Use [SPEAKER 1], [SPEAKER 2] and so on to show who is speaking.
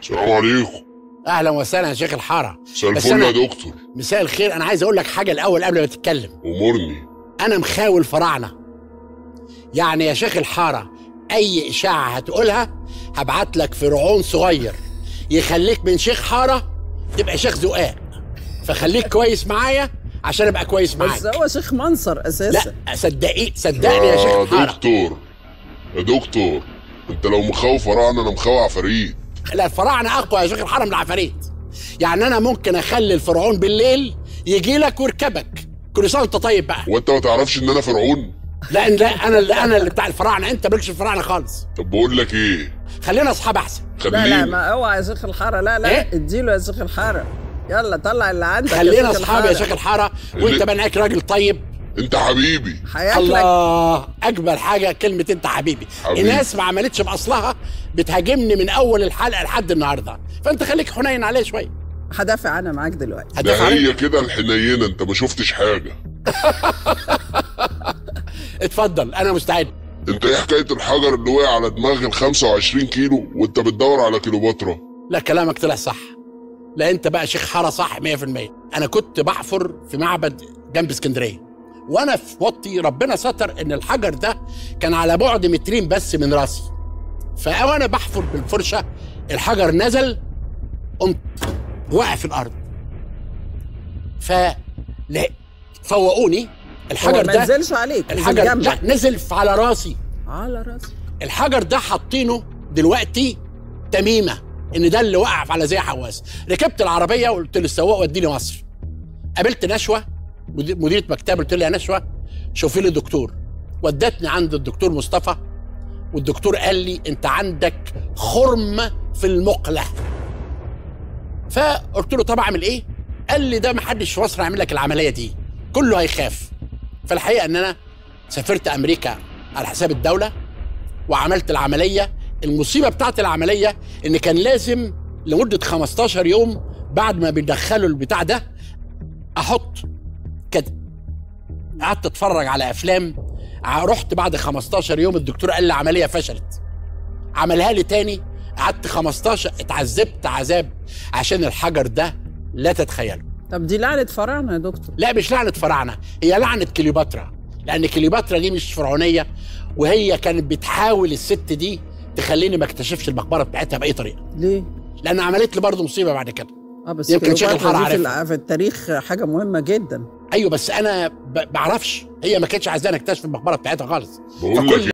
[SPEAKER 1] السلام عليكم
[SPEAKER 2] اهلا وسهلا يا شيخ الحاره
[SPEAKER 1] مساء
[SPEAKER 2] بس
[SPEAKER 1] الفل
[SPEAKER 2] أنا-
[SPEAKER 1] يا دكتور
[SPEAKER 2] مساء الخير انا عايز اقول لك حاجه الاول قبل ما تتكلم
[SPEAKER 1] امرني
[SPEAKER 2] انا مخاول فراعنه يعني يا شيخ الحاره اي اشاعه هتقولها هبعت لك فرعون صغير يخليك من شيخ حاره تبقى شيخ زقاق فخليك كويس معايا عشان ابقى كويس
[SPEAKER 3] بس
[SPEAKER 2] معاك
[SPEAKER 3] هو شيخ منصر اساسا
[SPEAKER 2] لا صدقي صدقني يا شيخ الحاره
[SPEAKER 1] دكتور يا دكتور انت لو مخوف فراعنه انا مخوف عفاريت
[SPEAKER 2] لا الفراعنه اقوى يا شيخ الحاره من العفاريت يعني انا ممكن اخلي الفرعون بالليل يجي لك ويركبك كل سنه وانت طيب بقى
[SPEAKER 1] وانت ما تعرفش ان انا فرعون
[SPEAKER 2] لا لا انا اللي انا اللي بتاع الفراعنه انت مالكش في الفراعنه خالص
[SPEAKER 1] طب بقول لك ايه
[SPEAKER 2] خلينا اصحاب احسن
[SPEAKER 3] لا لا
[SPEAKER 1] خلينا
[SPEAKER 3] ما اوعى يا شيخ الحاره لا لا
[SPEAKER 2] إيه؟
[SPEAKER 3] اديله يا شيخ الحاره يلا طلع اللي عندك يا
[SPEAKER 2] خلينا
[SPEAKER 3] شيخ
[SPEAKER 2] اصحاب يا
[SPEAKER 3] الحارة.
[SPEAKER 2] شيخ الحاره وانت
[SPEAKER 1] اللي-
[SPEAKER 2] بناك راجل طيب
[SPEAKER 1] انت حبيبي
[SPEAKER 3] هياكلك
[SPEAKER 2] الله اجمل حاجه كلمه انت حبيبي
[SPEAKER 1] حبيبي.
[SPEAKER 2] الناس ما عملتش باصلها بتهاجمني من اول الحلقه لحد النهارده فانت خليك حنين عليه شويه
[SPEAKER 3] هدافع انا معاك دلوقتي
[SPEAKER 1] ده
[SPEAKER 2] هتدافع عليه
[SPEAKER 1] هي كده الحنينه انت ما شفتش حاجه
[SPEAKER 2] اتفضل انا مستعد
[SPEAKER 1] انت ايه حكايه الحجر اللي وقع على دماغ ال 25 كيلو وانت بتدور على كيلوباترا
[SPEAKER 2] لا كلامك طلع صح لا انت بقى شيخ حاره صح 100% انا كنت بحفر في معبد جنب اسكندريه وانا في وطي ربنا ستر ان الحجر ده كان على بعد مترين بس من راسي فانا بحفر بالفرشه الحجر نزل قمت وقع في الارض ف لا فوقوني
[SPEAKER 3] هو
[SPEAKER 2] الحجر
[SPEAKER 3] ما
[SPEAKER 2] ده
[SPEAKER 3] نزلش عليك نزل
[SPEAKER 2] الحجر لا
[SPEAKER 3] جنبك
[SPEAKER 2] نزل على راسي
[SPEAKER 3] على راسك
[SPEAKER 2] الحجر ده حاطينه دلوقتي تميمه ان ده اللي وقع على زي حواس ركبت العربيه وقلت للسواق وديني مصر قابلت نشوه مدير- مديره مكتب قلت لها يا نشوه شوفي لي دكتور ودتني عند الدكتور مصطفى والدكتور قال لي انت عندك خرم في المقله فقلت له طب اعمل ايه قال لي ده محدش في مصر هيعمل لك العمليه دي كله هيخاف فالحقيقه ان انا سافرت امريكا على حساب الدوله وعملت العمليه المصيبه بتاعت العمليه ان كان لازم لمده 15 يوم بعد ما بيدخلوا البتاع ده احط كده قعدت اتفرج على افلام ع- رحت بعد 15 يوم الدكتور قال لي عمليه فشلت عملها لي تاني قعدت 15 اتعذبت عذاب عشان الحجر ده لا تتخيله
[SPEAKER 3] طب دي لعنه فراعنه يا دكتور
[SPEAKER 2] لا مش لعنه فراعنه هي لعنه كليوباترا لان كليوباترا دي مش فرعونيه وهي كانت بتحاول الست دي تخليني ما اكتشفش المقبره بتاعتها باي طريقه
[SPEAKER 3] ليه؟
[SPEAKER 2] لان عملت لي برضه مصيبه بعد كده
[SPEAKER 3] اه بس
[SPEAKER 2] يمكن شيخ
[SPEAKER 3] كليوباترا
[SPEAKER 2] الحارة
[SPEAKER 3] دي في,
[SPEAKER 2] عارفها.
[SPEAKER 3] الع- في التاريخ حاجه مهمه جدا
[SPEAKER 2] ايوه بس انا ب- بعرفش هي ما كانتش عايزاني اكتشف المقبره بتاعتها خالص
[SPEAKER 1] بقول
[SPEAKER 2] فكل
[SPEAKER 1] لك